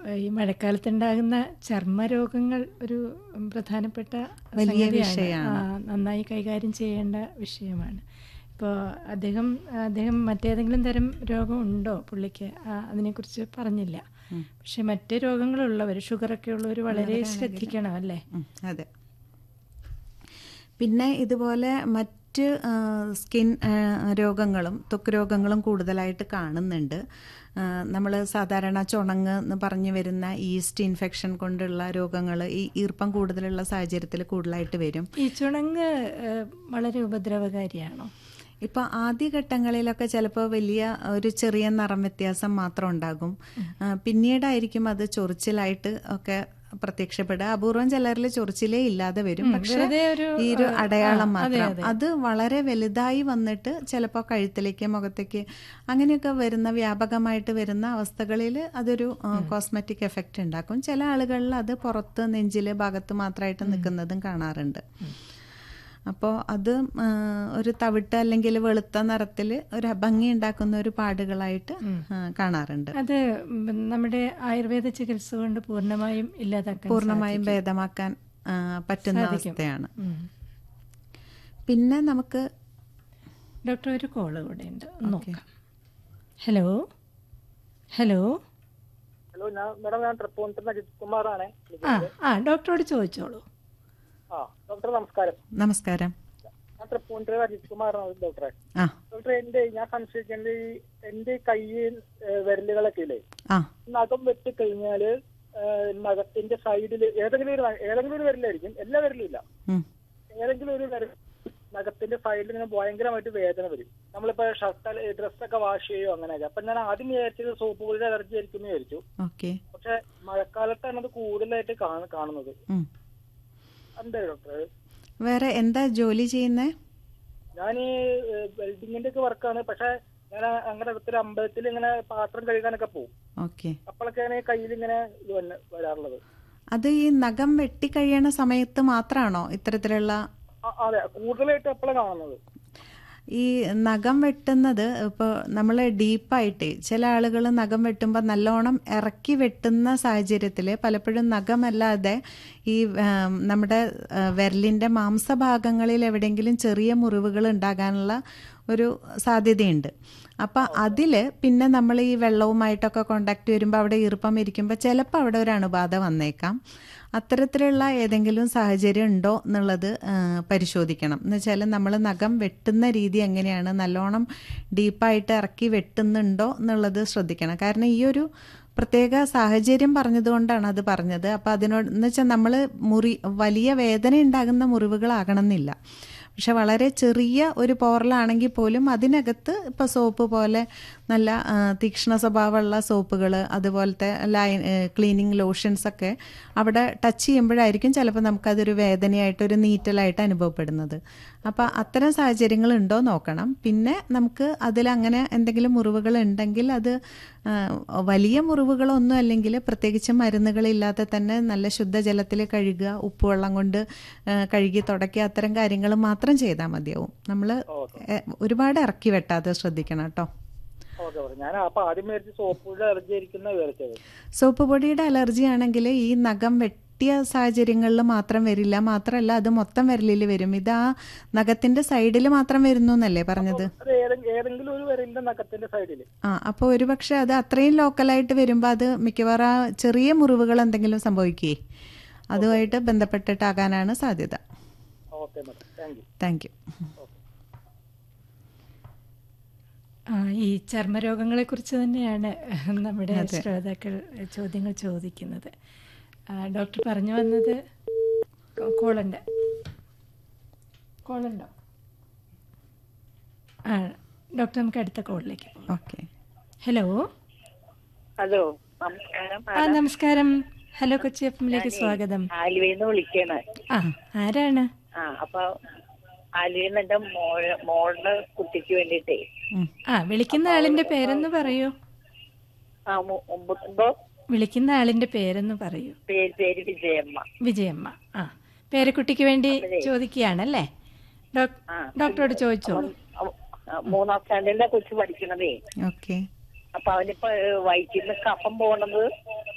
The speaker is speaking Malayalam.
ഈ മഴക്കാലത്തുണ്ടാകുന്ന ചർമ്മരോഗങ്ങൾ ഒരു പ്രധാനപ്പെട്ട വലിയ സംഗതിയാണ്. വിഷയമാണ്. ആ, നന്നായി കൈകാര്യം ചെയ്യേണ്ട വിഷയമാണ് ഇപ്പോൾ അദ്ദേഹം അദ്ദേഹം മറ്റേതെങ്കിലും തരം രോഗം ഉണ്ടോ പുള്ളിക്ക് ആ, അതിനെക്കുറിച്ച് പറഞ്ഞില്ല പക്ഷെ മറ്റ് രോഗങ്ങളുള്ളവർ ഷുഗറൊക്കെ ഉള്ളവർ വളരെ ശ്രദ്ധിക്കണം അല്ലേ ഉം, അതെ പിന്നെ ഇതുപോലെ മറ്റ് ആ, സ്കിൻ ആ, രോഗങ്ങളും ത്വക്ക് രോഗങ്ങളും കൂടുതലായിട്ട് കാണുന്നുണ്ട് നമ്മൾ സാധാരണ ചുണങ്ങ് എന്ന് പറഞ്ഞു വരുന്ന ഈസ്റ്റ് ഇൻഫെക്ഷൻ കൊണ്ടുള്ള രോഗങ്ങൾ ഈ ഈർപ്പം കൂടുതലുള്ള സാഹചര്യത്തിൽ കൂടുതലായിട്ട് വരും ഈ ചുണങ്ങ് ഏഹ്, വളരെ ഉപദ്രവകാരിയാണോ ഇപ്പോൾ ആദ്യഘട്ടങ്ങളിലൊക്കെ ചിലപ്പോൾ വലിയ ഒരു ചെറിയ നിറം വ്യത്യാസം മാത്രം ഉണ്ടാകും ആ, പിന്നീടായിരിക്കും അത് ചൊറിച്ചിലായിട്ട് ഒക്കെ പ്രത്യക്ഷപ്പെടുക അപൂർവം ചിലരിൽ ചൊറിച്ചിലേ ഇല്ലാതെ വരും പക്ഷെ വെറുതെ ഒരു, ഈ ഒരു ആ, അടയാളം ആ, അതെ, മാത്രം അതെ. അത് വളരെ വലുതായി വന്നിട്ട് ചിലപ്പോൾ കഴുത്തിലേക്ക് മുഖത്തേക്ക് അങ്ങനെയൊക്കെ വരുന്ന വ്യാപകമായിട്ട് വരുന്ന അവസ്ഥകളിൽ അതൊരു കോസ്മെറ്റിക് എഫക്റ്റ് ഉണ്ടാക്കും ചില ആളുകളിൽ അത് പുറത്ത് നെഞ്ചില് ഭാഗത്ത് മാത്രമായിട്ട് നിൽക്കുന്നതും കാണാറുണ്ട് അപ്പോൾ അത് ആ, ഒരു തവിട്ട് അല്ലെങ്കിൽ വെളുത്ത നിറത്തിൽ ഒരു ഭംഗി ഉണ്ടാക്കുന്ന ഒരു പാടുകളായിട്ട് ആ, കാണാറുണ്ട് അത് ഉം, നമ്മുടെ ആയുർവേദ ചികിത്സ കൊണ്ട് പൂർണ്ണമായും ഇല്ലാതാക്കാൻ പൂർണ്ണമായും സാധിക്കും. ഭേദമാക്കാൻ ആ, പറ്റുന്ന സാധിക്കും. അവസ്ഥയാണ് ഉം. പിന്നെ നമുക്ക് ഡോക്ടർ ഒരു കോള് കൂടെ ഉണ്ട് നോക്കാം ഹലോ ഹലോ ഹലോ ഞാൻ മാഡം ഞാൻ തൃപ്പൂണിത്തുന്ന അജിത് കുമാറാണ് ആ ആ ഡോക്ടറോട് ചോദിച്ചോളൂ ആ ഡോക്ടർ നമസ്കാരം നമസ്കാരം ഞാൻ തൃപ്പൂണിത്തുന്ന അജിത് കുമാറാണ് ഡോക്ടറെ ആ ഡോക്ടർ എന്റെ ഞാൻ സംശയിക്കുന്നത് ഈ എന്റെ കൈ വിരലുകളൊക്കെ ഇല്ലേ ആ നഖം വെട്ടി കഴിഞ്ഞാല് ഏഹ്, നഖത്തിന്റെ സൈഡിൽ ഏതെങ്കിലും ഒരു ന- ഏതെങ്കിലും ഒരു വിരലായിരിക്കും എല്ലാ വിരലും ഇല്ല ഉം, ഏതെങ്കിലും ഒരു വിരൽ നഖത്തിന്റെ സൈഡിൽ ഇങ്ങനെ ഭയങ്കരമായിട്ട് വേദന വരും നമ്മളിപ്പോ ഷർട്ട് ഡ്രസ്സൊക്കെ വാഷ് ചെയ്യോ അങ്ങനെയൊക്കെ അപ്പൊ ഞാൻ ആദ്യം വിചാരിച്ചത് സോപ്പ് പൊടിയുടെ അലർജി ആയിരിക്കും എന്ന് വിചാരിച്ചു ഓക്കെ പക്ഷെ മഴക്കാലത്താണ് അത് കൂടുതലായിട്ട് കാണ- കാണുന്നത് ഉം. എന്താ ഡോക്ടർ വേറെ എന്താ ജോലി ചെയ്യുന്നേ ഞാൻ ഈ വെൽഡിങ്ങിന്റെ ഒക്കെ വർക്കാണ് പക്ഷെ ഞാൻ അങ്ങനെ അടുത്തൊരു അമ്പലത്തിൽ ഇങ്ങനെ പാത്രം കഴുകാനൊക്കെ പോകും ഓക്കെ അപ്പോഴൊക്കെയാണ് കയ്യിൽ ഇങ്ങനെ ഇത് വന്ന് വരാറുള്ളത് അത് ഈ നഖം വെട്ടിക്കഴിയണ സമയത്ത് മാത്രമാണോ ഇത്തരത്തിലുള്ള ആ, അതെ കൂടുതലായിട്ട് എപ്പോഴാണ് കാണുന്നത് ഈ നഖം വെട്ടുന്നത് ഇപ്പോൾ നമ്മൾ ഡീപ്പായിട്ട് ചില ആളുകൾ നഖം വെട്ടുമ്പോൾ നല്ലോണം ഇറക്കി വെട്ടുന്ന സാഹചര്യത്തിൽ പലപ്പോഴും നഖമല്ലാതെ ഈ ആം, നമ്മുടെ ആ, വിരലിൻ്റെ മാംസഭാഗങ്ങളിൽ എവിടെയെങ്കിലും ചെറിയ മുറിവുകൾ ഉണ്ടാകാനുള്ള ഒരു സാധ്യതയുണ്ട് അപ്പം അതിൽ പിന്നെ നമ്മൾ ഈ വെള്ളവുമായിട്ടൊക്കെ കോണ്ടാക്ട് വരുമ്പോൾ അവിടെ ഈർപ്പം ഇരിക്കുമ്പോൾ ചിലപ്പോൾ അവിടെ ഒരു അണുബാധ വന്നേക്കാം അത്തരത്തിലുള്ള ഏതെങ്കിലും സാഹചര്യം ഉണ്ടോ എന്നുള്ളത് ആ, പരിശോധിക്കണം എന്ന് വെച്ചാൽ നമ്മൾ നഖം വെട്ടുന്ന രീതി എങ്ങനെയാണ് നല്ലോണം ഡീപ്പായിട്ട് ഇറക്കി വെട്ടുന്നുണ്ടോ എന്നുള്ളത് ശ്രദ്ധിക്കണം കാരണം ഈ ഒരു പ്രത്യേക സാഹചര്യം പറഞ്ഞതുകൊണ്ടാണ് അത് പറഞ്ഞത് അപ്പോൾ അതിനോട് എന്ന് വെച്ചാൽ നമ്മൾ മുറി വലിയ വേദന ഉണ്ടാകുന്ന മുറിവുകളാകണമെന്നില്ല പക്ഷെ വളരെ ചെറിയ ഒരു പോറലാണെങ്കിൽ പോലും അതിനകത്ത് ഇപ്പോൾ സോപ്പ് പോലെ നല്ല ആ, തീക്ഷ്ണ സ്വഭാവമുള്ള സോപ്പുകൾ അതുപോലത്തെ ലൈൻ ക്ലീനിങ് ലോഷൻസ് ഒക്കെ അവിടെ ടച്ച് ചെയ്യുമ്പോഴായിരിക്കും ചിലപ്പോൾ നമുക്കതൊരു വേദനയായിട്ട് ഒരു നീറ്റലായിട്ട് അനുഭവപ്പെടുന്നത് അപ്പോൾ അത്തരം സാഹചര്യങ്ങൾ ഉണ്ടോ നോക്കണം പിന്നെ നമുക്ക് അതിലങ്ങനെ എന്തെങ്കിലും മുറിവുകൾ ഉണ്ടെങ്കിൽ അത് ആ, വലിയ മുറിവുകളൊന്നും അല്ലെങ്കിൽ പ്രത്യേകിച്ച് മരുന്നുകളില്ലാതെ തന്നെ നല്ല ശുദ്ധജലത്തിൽ കഴുകുക ഉപ്പുവെള്ളം കൊണ്ട് ആ, കഴുകി തുടയ്ക്കുക അത്തരം കാര്യങ്ങൾ മാത്രം ചെയ്താൽ മതിയാവും നമ്മൾ ഒരുപാട് ഇറക്കി വെട്ടാതെ ശ്രദ്ധിക്കണം കേട്ടോ ഓക്കെ ഞാൻ അപ്പൊ ആദ്യം വിചാരിച്ചു സോപ്പ് പൊടിയുടെ അലർജി ആയിരിക്കും എന്നാ വിചാരിച്ചത് സോപ്പ് പൊടിയുടെ അലർജി ആണെങ്കിൽ ഈ നഖം വെട്ടിയ സാഹചര്യങ്ങളിൽ മാത്രം വരില്ല മാത്രമല്ല അത് മൊത്തം വിരലിൽ വരും ഇത് ആ നഖത്തിന്റെ സൈഡിൽ മാത്രം വരുന്നു എന്നല്ലേ പറഞ്ഞത് അത് ഏതെങ്കിലും ഏതെങ്കിലും ഒരു വിരലിന്റെ നഖത്തിന്റെ സൈഡിൽ ആ അപ്പോൾ ഒരുപക്ഷെ അത് അത്രയും ലോക്കലായിട്ട് വരുമ്പോൾ അത് മിക്കവാറും ആ ചെറിയ മുറിവുകൾ എന്തെങ്കിലും സംഭവിക്കുകയെ അതുമായിട്ട് ബന്ധപ്പെട്ടിട്ടാകാനാണ് സാധ്യത okay madam thank you thank you ആ, ഈ ചർമ്മരോഗങ്ങളെക്കുറിച്ച് തന്നെയാണ് നമ്മുടെ ശ്രോതാക്കൾ ചോദ്യങ്ങൾ ചോദിക്കുന്നത് ആ, ഡോക്ടർ പറഞ്ഞു വന്നത് കോ- കോളുണ്ട് കോളുണ്ടോ ആ ഡോക്ടർ നമുക്ക് അടുത്ത കോളിലേക്ക് പോകാം ഓക്കെ ഹലോ ഹലോ നമസ്കാരം ആ നമസ്കാരം ഹലോ കൊച്ചി എഫിലേക്ക് സ്വാഗതം ആലുവയിൽ വിളിക്കാണ് ആ ആരാണ് ആ അപ്പൊ ആലുവയിൽ എന്റെ മോള് മോളുടെ കുട്ടിക്ക് വേണ്ടിട്ടേ ആ വിളിക്കുന്ന ആളിന്റെ പേരെന്ന് പറയൂ ആ മു- മുമ്പ് എന്തോ വിളിക്കുന്ന ആളിന്റെ പേരെന്ന് പറയൂ പേര് പേര് വിജയമ്മ വിജയമ്മ ആ പേരക്കുട്ടിക്ക് വേണ്ടി ചോദിക്കുകയാണല്ലേ ഡോക്- ഡോക്ടറോട് ചോദിച്ചോളൂ അവ- ആ, മൂന്നാം സ്റ്റാൻഡേർഡിലെ കൊച്ചു പഠിക്കണതേ ഓക്കെ അപ്പൊ അവനിപ്പോ വയറ്റിന്ന് കഫം പോണത്